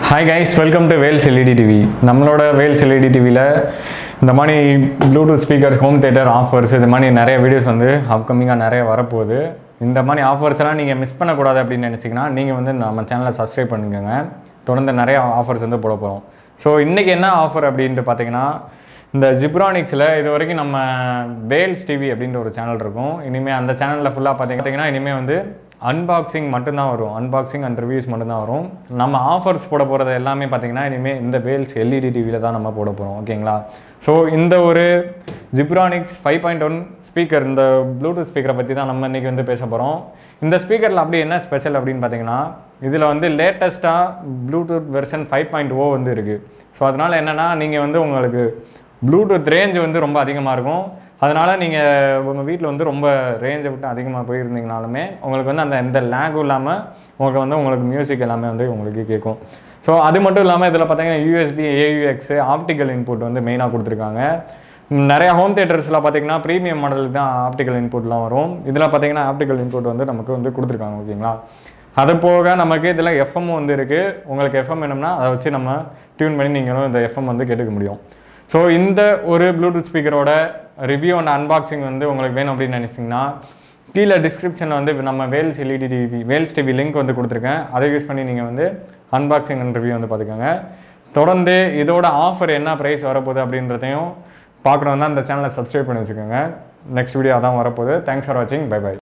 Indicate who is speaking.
Speaker 1: hi guys welcome to Vels LED TV நம்மளோட Vels LED டிவியில் இந்த மாதிரி Bluetooth speaker home theatre offers இது மாதிரி நிறைய வீடியோஸ் வந்து அப்கமிங்காக நிறைய வரப்போகுது இந்த மாதிரி ஆஃபர்ஸ் எல்லாம் நீங்கள் மிஸ் பண்ணக்கூடாது அப்படின்னு நினச்சிங்கன்னா நீங்கள் வந்து நம்ம சேனலை சப்ஸ்கிரைப் பண்ணிக்கோங்க தொடர்ந்து நிறைய ஆஃபர்ஸ் வந்து போட போகிறோம் ஸோ இன்றைக்கி என்ன ஆஃபர் அப்படின்ட்டு பார்த்தீங்கன்னா இந்த ஜிப்ரானிக்ஸில் இது வரைக்கும் நம்ம வேல்ஸ் டிவி அப்படின்ற ஒரு சேனல் இருக்கும் இனிமேல் அந்த சேனலில் ஃபுல்லாக பார்த்தீங்கன்னா இனிமேல் வந்து அன்பாக்சிங் மட்டும்தான் வரும் அன்பாக்சிங் அண்ட் ரிவ்யூஸ் மட்டும்தான் வரும் நம்ம ஆஃபர்ஸ் போட போகிறது எல்லாமே பார்த்தீங்கன்னா இனிமேல் இந்த வேல்ஸ் எல்இடி டிவியில் தான் நம்ம போட போகிறோம் ஓகேங்களா ஸோ இந்த ஒரு Zebronics five point one speaker இந்த ப்ளூடூத் ஸ்பீக்கரை பற்றி தான் நம்ம இன்றைக்கி வந்து பேச போகிறோம் இந்த ஸ்பீக்கரில் அப்படி என்ன ஸ்பெஷல் அப்படின்னு பார்த்தீங்கன்னா இதில் வந்து லேட்டஸ்ட்டாக Bluetooth version five point O வந்து இருக்குது ஸோ அதனால் என்னென்னா நீங்கள் வந்து உங்களுக்கு ப்ளூடூத் ரேஞ்ச் வந்து ரொம்ப அதிகமாக இருக்கும் அதனால் நீங்கள் உங்கள் வீட்டில் வந்து ரொம்ப ரேஞ்சை விட்டு அதிகமாக போயிருந்தீங்கனாலுமே உங்களுக்கு வந்து அந்த எந்த லேகும் இல்லாமல் உங்களுக்கு வந்து உங்களுக்கு மியூசிக் எல்லாமே வந்து உங்களுக்கு கேட்கும் ஸோ அது மட்டும் இல்லாமல் இதில் பார்த்தீங்கன்னா யூஎஸ்பி ஏயுஎக்ஸ் ஆப்டிக்கல் இன்புட் வந்து மெயினாக கொடுத்துருக்காங்க நிறையா ஹோம் தேட்டர்ஸில் பார்த்தீங்கன்னா ப்ரீமியம் மாடல் தான் ஆப்டிக்கல் இன்புட்லாம் வரும் இதில் பார்த்தீங்கன்னா ஆப்டிக்கல் இன்புட் வந்து நமக்கு வந்து கொடுத்துருக்காங்க ஓகேங்களா அது போக நமக்கு இதில் எஃப்எம் வந்து இருக்குது உங்களுக்கு எஃப்எம் வேணும்னா அதை வச்சு நம்ம டியூன் பண்ணி நீங்களும் இந்த எஃப்எம் வந்து கேட்டுக்க முடியும் ஸோ இந்த ஒரு ப்ளூடூத் ஸ்பீக்கரோட ரிவ்யூ அண்ட் அன்பாக்சிங் வந்து உங்களுக்கு வேணும் அப்படின்னு நினச்சிங்கன்னா கீழே டிஸ்கிரிப்ஷனில் வந்து நம்ம Vels LED TV Vels TV link வந்து கொடுத்துருக்கேன் அதை யூஸ் பண்ணி நீங்கள் வந்து அன்பாக்சிங் அண்ட் ரிவ்யூ வந்து பார்த்துக்கோங்க தொடர்ந்து இதோட ஆஃபர் என்ன ப்ரைஸ் வரப்போகுது அப்படின்றதையும் பார்க்கணுன்னா அந்த சேனலை சப்ஸ்கிரைப் பண்ணி வச்சுக்கோங்க நெக்ஸ்ட் வீடியோ அதான் வரப்போகுது தேங்க்ஸ் ஃபார் வாட்சிங் பை பை